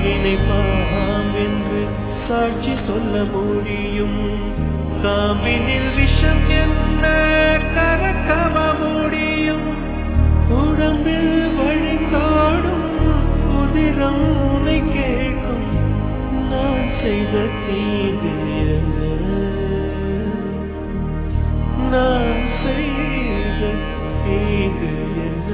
காவியினை bomb என்று சாட்சி சொல்ல முடியும் காம்பினில் விஷம் என்ன கரக்கவ முடியும் உடம்பில் வழிகாடும் உதிரம் உனை கேட்கும் நான் செய்த தீங்கு என்ன நான் செய்த தீங்கு என்ன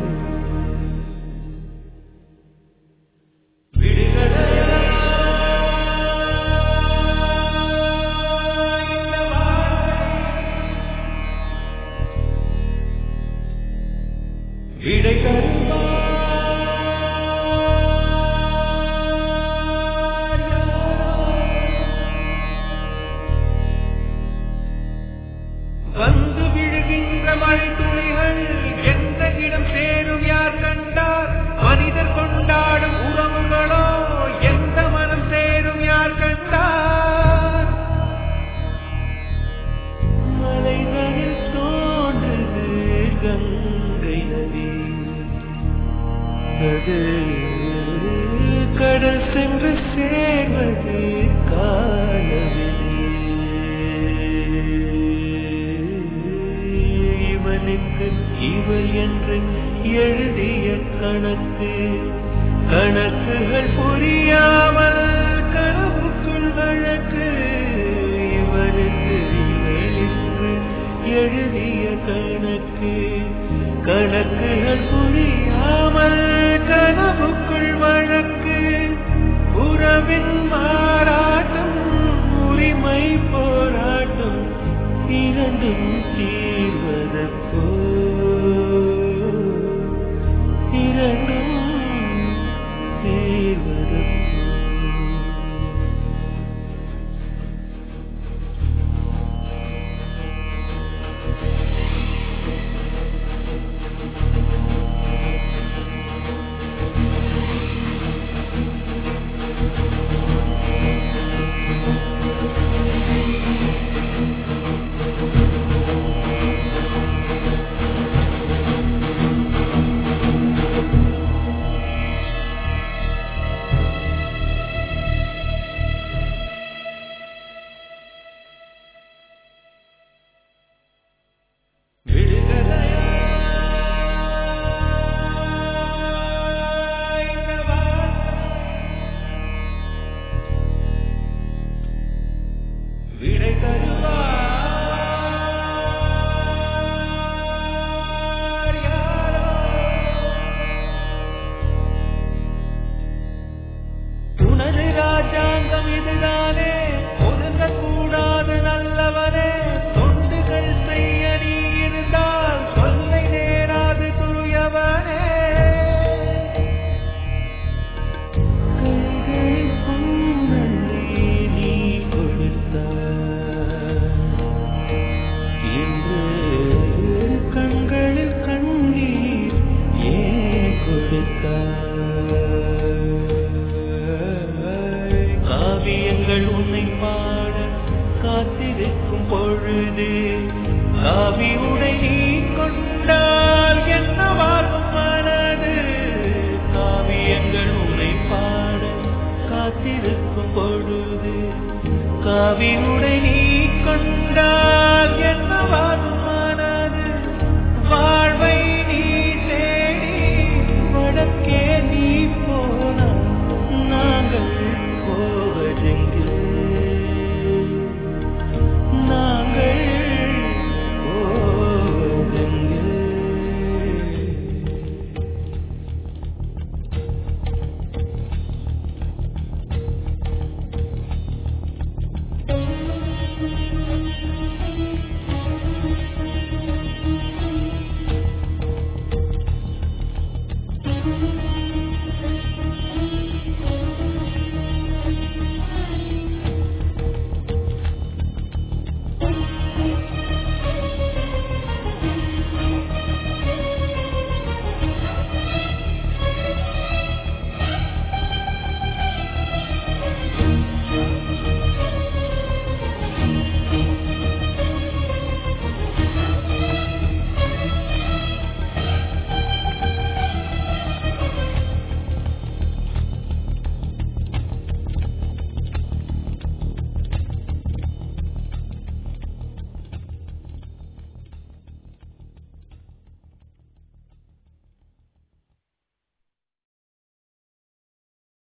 விடை வந்து விழுகின்ற மழை துளிகள் எந்த இடம் சேரும் யார் கண்டார் மனிதர் கொண்டாடும் உறவுகளோ எந்த மனம் சேரும் யார் கண்டார் மலைகளில் தோன்றுது கங்கை நதி அது கடல் சென்று சேர்வது காணவில்லை இவனுக்கு இவள் என்று எழுதிய கணக்கு கணக்குகள் புரியாமல் கனவுக்குள் வழக்கு இவனுக்கு இவள் என்று எழுதிய கணக்கு கணக்குகள் புரியாமல் கனவுக்குள் வழக்கு உறவின் மாறாட்டம் உரிமை போராட்டம் இரண்டும் தீர்வதற்கோ இரண்டும் தீர்வதற்கோ விடை தருவார் யாரோ உனது ராஜாங்கம் இதுதானே ஒதுங்க கூடாது நல்லவனே தொண்டுகள் செய்ய நீ இருந்தால் சொல்லை நேராது துயவனே கைகளில் பொன்னள்ளி நீ கொடுத்தாய் இன்று கண்களில் கண்ணீர் ஏன் கொடுத்தாய் காவியங்கள் உன்னை பாட காத்திருக்கும் பொழுது காவி உடை நீ கொண்டால் என்னவாகும் மனது காவியங்கள் உன்னை பாட காத்திருக்கும் பொழுது காவி உடை நீ கொண்டால்